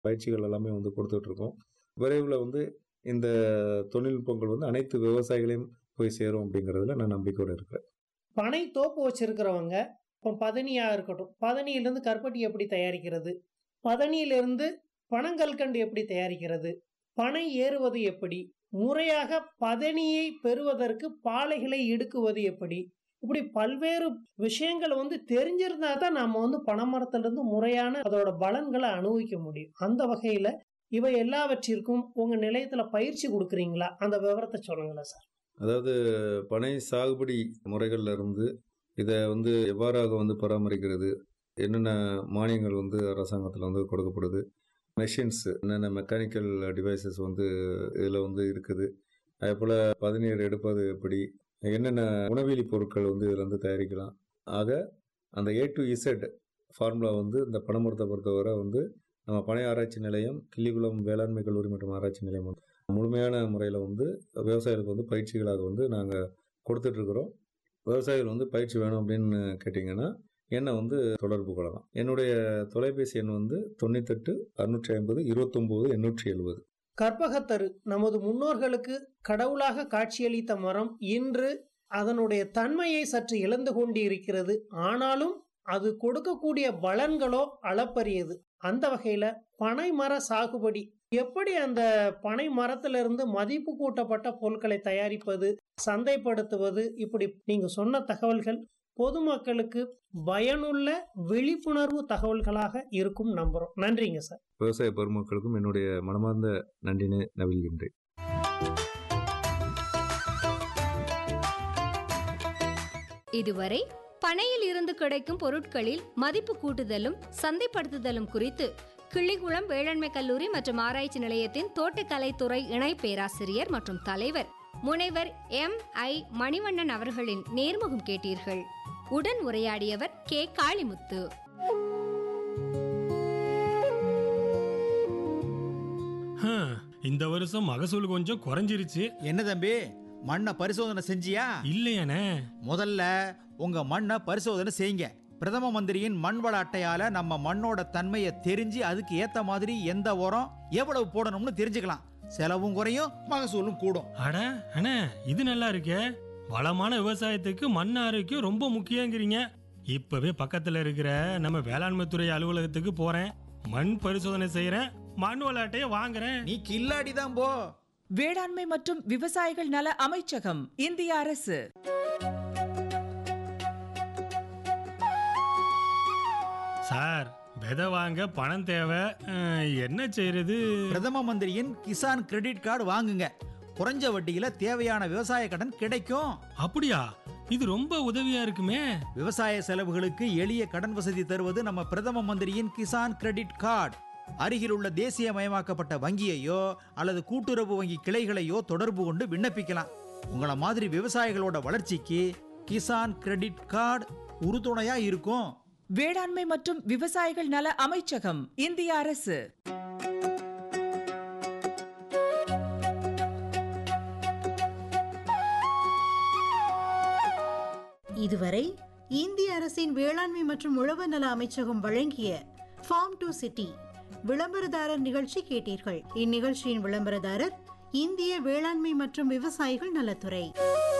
பயிற்சிகள் எல்லாமே வந்து கொடுத்துட்ருக்கோம் விரைவில் வந்து இந்த தொழில்நுட்பங்கள் வந்து அனைத்து விவசாயிகளையும் போய் சேரும் அப்படிங்கிறதுல நான் நம்பிக்கையோடு இருக்கிறேன் பனை தோப்பு வச்சிருக்கிறவங்க இப்போ பதனியாக இருக்கட்டும் பதனியிலேருந்து கருப்பட்டி எப்படி தயாரிக்கிறது பதனியிலிருந்து பனங்கல்கண்டு எப்படி தயாரிக்கிறது பனை ஏறுவது எப்படி முறையாக பதனியை பெறுவதற்கு பாலைகளை இடுக்குவது எப்படி இப்படி பல்வேறு விஷயங்கள் வந்து தெரிஞ்சிருந்தா தான் நம்ம வந்து பனைமரத்திலிருந்து முறையான அதோட பலன்களை அனுபவிக்க முடியும் அந்த வகையில் இவை எல்லாவற்றிற்கும் உங்கள் நிலையத்தில் பயிற்சி கொடுக்குறீங்களா அந்த விவரத்தை சொல்லுங்களேன் சார் அதாவது பனை சாகுபடி முறைகள்ல இருந்து இதை வந்து எவ்வாறாக வந்து பராமரிக்கிறது என்னென்ன மானியங்கள் வந்து அரசாங்கத்தில் வந்து கொடுக்கப்படுது மெஷின்ஸ் என்னென்ன மெக்கானிக்கல் டிவைசஸ் வந்து இதில் வந்து இருக்குது அதே போல் பதநீர் எடுப்பது எப்படி என்னென்ன உணவியலி பொருட்கள் வந்து இதில் வந்து தயாரிக்கலாம் ஆக அந்த ஏ டு இசட் ஃபார்முலா வந்து இந்த பனைமரத்தை பொறுத்தவரை வந்து நம்ம பனை ஆராய்ச்சி நிலையம் கிள்ளிக்குளம் வேளாண்மை கல்லூரி மற்றும் ஆராய்ச்சி நிலையம் வந்து முழுமையான முறையில் வந்து விவசாயிகளுக்கு வந்து பயிற்சிகளாக வந்து நாங்கள் கொடுத்துட்ருக்குறோம் விவசாயிகள் வந்து பயிற்சி வேணும் அப்படின்னு கேட்டிங்கன்னா என்னை வந்து தொடர்பு கொள்ளலாம் என்னுடைய தொலைபேசி எண் வந்து தொண்ணூத்தெட்டு அறுநூற்றி ஐம்பது இருபத்தொம்போது எண்ணூற்றி எழுபது கற்பகத்தரு நமது முன்னோர்களுக்கு கடவுளாக காட்சியளித்த மரம் இன்று அதனுடைய தன்மையை சற்று இழந்து கொண்டு இருக்கிறது ஆனாலும் அது கொடுக்கக்கூடிய பலன்களோ அளப்பரியது அந்த வகையில பனை மர சாகுபடி எப்படி அந்த பனை மரத்திலிருந்து மதிப்பு கூட்டப்பட்ட பொருட்களை தயாரிப்பது சந்தைப்படுத்துவது இப்படி நீங்க சொன்ன தகவல்கள் பொதுமக்களுக்கு பயனுள்ள விழிப்புணர்வு தகவல்களாக இருக்கும் நம்புறோம் நன்றிங்க சார் விவசாய பெருமக்களுக்கும் என்னுடைய மனமார்ந்த நன்றினை நவில்கின்றேன் இதுவரை பனையில் இருந்து கிடைக்கும் பொருட்களில் மதிப்பு கூட்டுதலும் சந்தைப்படுத்துதலும் குறித்து கிள்ளிகுளம் வேளாண்மை கல்லூரி மற்றும் ஆராய்ச்சி நிலையத்தின் தோட்டக்கலைத்துறை இணை பேராசிரியர் மற்றும் தலைவர் முனைவர் எம் ஐ மணிவண்ணன் அவர்களின் நேர்முகம் கேட்டீர்கள் உடன் உரையாடியவர் கே காளிமுத்து ஹம், இந்த வருஷம் மகசூல் கொஞ்சம் குறைஞ்சிருச்சு என்ன தம்பி மண்ணை பரிசோதனை செஞ்சியா இல்லையானே முதல்ல உங்க மண்ணை பரிசோதனை செய்யுங்க பிரதம மந்திரியின் மண் வள அட்டையால நம்ம மண்ணோட தன்மையை தெரிஞ்சு அதுக்கு ஏத்த மாதிரி எந்த உரம் எவ்வளவு போடணும்னு தெரிஞ்சுக்கலாம் செலவும் குறையும் மகசூலும் கூடும் அட அண்ணே இது நல்லா இருக்கே வளமான விவசாயத்துக்கு மண் ஆரோக்கியம் ரொம்ப முக்கியங்கிறீங்க இப்பவே பக்கத்துல இருக்கிற நம்ம வேளாண்மை துறை அலுவலகத்துக்கு போறேன் மண் பரிசோதனை செய்யறேன் மண் விளையாட்டைய வாங்குறேன் நீ கில்லாடி தான் போ வேளாண்மை மற்றும் விவசாயிகள் நல அமைச்சகம் இந்திய அரசு சார் விதை வாங்க பணம் தேவை அஹ், என்ன செய்யறது பிரதம மந்திரியின் கிசான் கிரெடிட் கார்டு வாங்குங்க குறைஞ்ச வட்டியில தேவையான விவசாய கடன் கிடைக்கும் அப்படியா இது ரொம்ப உதவியா இருக்குமே விவசாய செலவுகளுக்கு எளிய கடன் வசதி தருவது நம்ம பிரதம மந்திரியின் கிசான் கிரெடிட் கார்டு அருகில் உள்ள தேசியமயமாக்கப்பட்ட வங்கியையோ அல்லது கூட்டுறவு வங்கி கிளைகளையோ தொடர்பு கொண்டு விண்ணப்பிக்கலாம் உங்கள மாதிரி விவசாயிகளோட வளர்ச்சிக்கு கிசான் கிரெடிட் கார்டு உறுதுணையா இருக்கும் வேளாண்மை மற்றும் விவசாயிகள் நல அமைச்சகம் இந்திய அரசு இதுவரை இந்திய அரசின் வேளாண்மை மற்றும் உழவர் நல அமைச்சகம் வழங்கிய ஃபார்ம் டு சிட்டி விளம்பரதாரர் நிகழ்ச்சி கேட்டீர்கள் இந்நிகழ்ச்சியின் விளம்பரதாரர் இந்திய வேளாண்மை மற்றும் விவசாயிகள் நலத்துறை